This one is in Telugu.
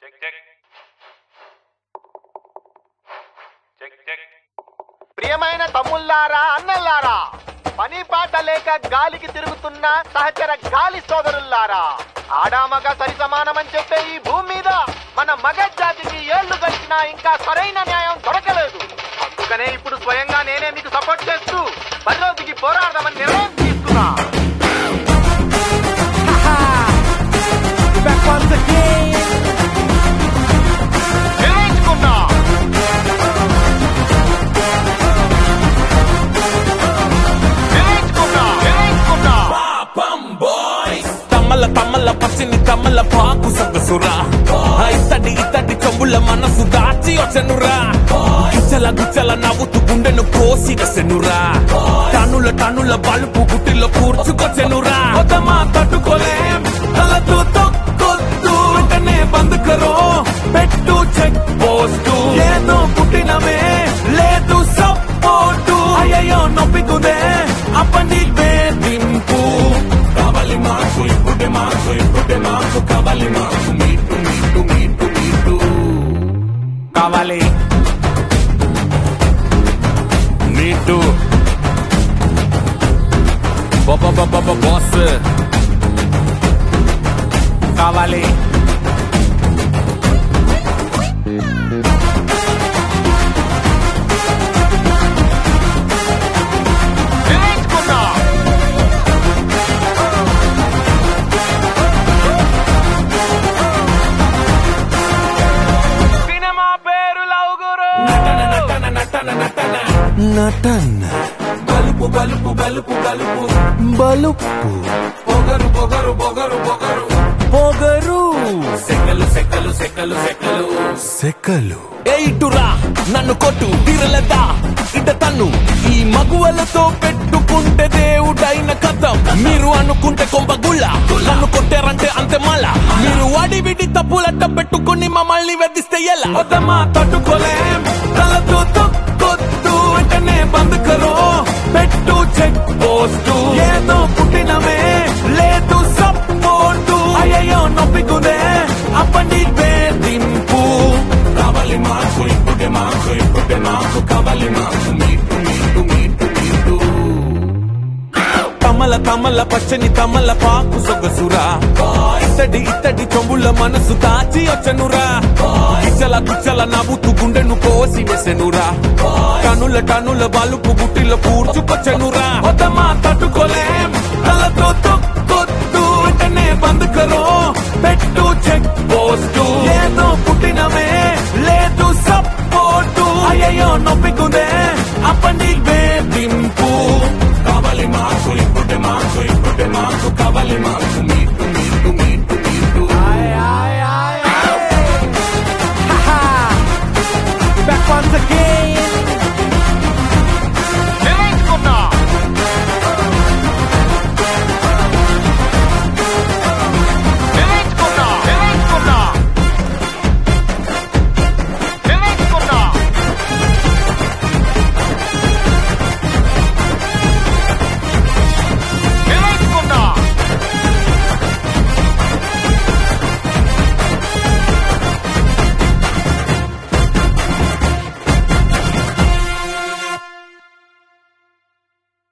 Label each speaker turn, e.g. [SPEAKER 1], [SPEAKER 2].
[SPEAKER 1] చెక్ చెక్ చెక్ చెక్
[SPEAKER 2] ప్రియమైన తమ్ముళ్ళారా అన్నల్లారా పని పాట లేక గాలికి తిరుగుతున్న సహచర గాలి సోదరుల్లారా ఆడామగ సరి సమానమని చెప్పే ఈ భూమి మీద మన మగ జాతికి ఏళ్లు గడిచినా ఇంకా సరైన న్యాయం దొరకలేదు అందుకనే ఇప్పుడు స్వయంగా నేనే మీకు సపోర్ట్ చేస్తూ బరిలోకి పోరాడదామని నిర్ణయం తీసుకున్నా నిర్ణయించుకున్నా నిర్ణయించుకున్నా నిర్ణయించుకున్నా
[SPEAKER 3] తమ్మల తమ్మల పచ్చిని తమ్మల పాకు సొగసురా ఇత్తడి ఇత్తడి చెంబుల మనసు దాచి వచ్చనురా గుచ్చల గుచ్చల నవ్వుతూ గుండెను కోసి సెనురా టన్నుల టన్నుల బలుపు గుట్టిలో కూర్చుకొచ్చెనురా కొత్తమా తట్టుకోలేం తలతో తొక్కొద్దు వెంటనే బంద్ కరో పెట్టు చెక్ పోస్టు ఏదో పుట్టినమే లేదు సపోర్టు అయ్యయ్యో నొప్పికునే అప్పటి వేధింపు కావాలి మాకు ఇప్పుడే మాకు ఇప్పుడే మాకు కావాలి మాకు మీటు మీటు మీటు మీటు కావాలి మీటు బాస్ కావాలి
[SPEAKER 2] నిర్ణయించుకున్నా
[SPEAKER 3] సినిమా పేరు లవుగురు నటన బలుపు బలుపు బలుపు బలుపు బలుపు పొగరు పొగరు పొగరు పొగరు పొగరు సెకలు సెకలు సెకలు సెకలు సెకలు ఏ ఇటురా నన్ను కొట్టు తీరలేదా ఇట తన్ను ఈ మగువలతో పెట్టుకుంటే దేవుడైన కథం మీరు అనుకుంటే కొంప గుళ్ళ నన్ను కొట్టారంటే అంతే మళ్ళా మీరు వాడి విడి తప్పులట్ట పెట్టుకుని మమ్మల్ని వెదిస్తే ఎలా వద్దమ్మా తట్టుకోలేం తలతో తొక్కొద్దు వెంటనే బంద్ కరో పెట్టు చెక్ పోస్టు ఏదో పుట్టినమే లేదు సపోర్టు అయ్యయ్యో నొప్పికునే అప్పటి వేధింపు కావాలి మాకు ఇప్పుడే మాకు ఇప్పుడే మాకు కావాలి మాకు మీటు మీటు మీటు మీటు తమల తమల పచ్చని తమల పాకు సొగసురా ఇత్తడి ఇత్తడి చెంబుల మనసు దాచి వచ్చనురా గిచ్చల గుచ్చల నవ్వుతూ గుండెను కోసి వేసెనురా టనుల టనుల బలుపు గుట్టిలో కూర్చుకొచ్చనురా వద్దమ్మా తట్టుకోలేం తలతో తొక్కొద్దు వెంటనే బంద్ కరో